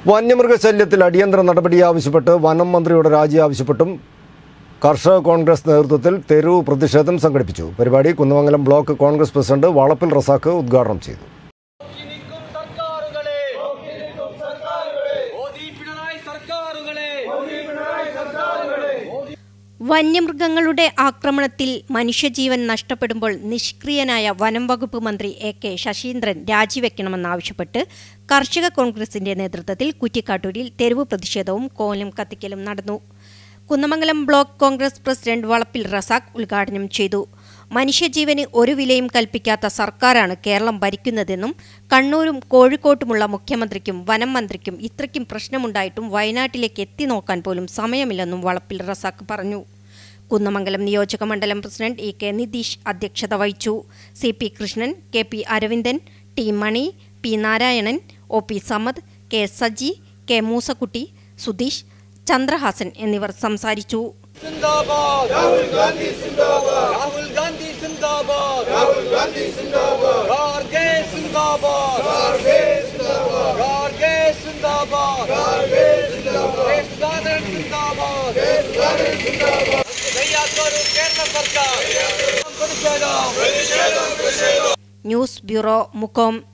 വന്യമൃഗശല്യത്തിൽ അടിയന്തര നടപടി ആവശ്യപ്പെട്ട് വനം മന്ത്രിയുടെ രാജി ആവശ്യപ്പെട്ടും കർഷക കോൺഗ്രസ് നേതൃത്വത്തിൽ തെരുവ് പ്രതിഷേധം സംഘടിപ്പിച്ചു പരിപാടി കുന്നമംഗലം ബ്ലോക്ക് കോൺഗ്രസ് പ്രസിഡന്റ് വളപ്പിൽ റസാഖ് ഉദ്ഘാടനം ചെയ്തു നോക്കിനിൽക്കും സർക്കാരുകളെ മോദി പിണറായി സർക്കാരുകളെ വന്യമൃഗങ്ങളുടെ ആക്രമണത്തിൽ മനുഷ്യജീവൻ നഷ്ടപ്പെടുമ്പോൾ നിഷ്ക്രിയനായ വനം വകുപ്പ് മന്ത്രി എ കെ ശശീന്ദ്രൻ രാജിവെക്കണമെന്നാവശ്യപ്പെട്ട് കർഷക കോൺഗ്രസിന്റെ നേതൃത്വത്തിൽ കുറ്റിക്കാട്ടൂരിൽ തെരുവ് പ്രതിഷേധവും കോലം കത്തിക്കലും നടന്നു കുന്നമംഗലം ബ്ലോക്ക് കോൺഗ്രസ് പ്രസിഡന്റ് വളപ്പിൽ റസാഖ് ഉദ്ഘാടനം ചെയ്തു മനുഷ്യജീവന് ഒരു വിലയും കൽപ്പിക്കാത്ത സർക്കാരാണ് കേരളം ഭരിക്കുന്നതെന്നും കണ്ണൂരും കോഴിക്കോട്ടുമുള്ള മുഖ്യമന്ത്രിക്കും വനം മന്ത്രിക്കും ഇത്രയ്ക്കും പ്രശ്നമുണ്ടായിട്ടും വയനാട്ടിലേക്ക് എത്തി നോക്കാൻ പോലും സമയമില്ലെന്നും വളപ്പിൽ റസാഖ് പറഞ്ഞു കുന്നമംഗലം നിയോജക മണ്ഡലം പ്രസിഡന്റ് ഇ കെ നിതീഷ് അധ്യക്ഷത വഹിച്ചു C P Krishnan K P Aravindan T Mani P Narayanan O P Samad K Saji K Moosakutty Sudheesh Chandrahasan എന്നിവർ സംസാരിച്ചു സിന്ദാബാദ് രാഹുൽ ഗാന്ധി സിന്ദാബാദ് രാഹുൽ ഗാന്ധി സിന്ദാബാദ് രാഹുൽ ഗാന്ധി സിന്ദാബാദ് ഖാർഗെ സിന്ദാബാദ് ഖാർഗെ സിന്ദാബാദ് ഖാർഗെ സിന്ദാബാദ് ഖാർഗെ സിന്ദാബാദ് സുധാകരൻ സിന്ദാബാദ് സുധാകരൻ സിന്ദാബാദ് ചെയ്യാത്തൊരു കേരള സർക്കാർ പ്രതിഷേധം ന്യൂസ് ബ്യൂറോ മുഖം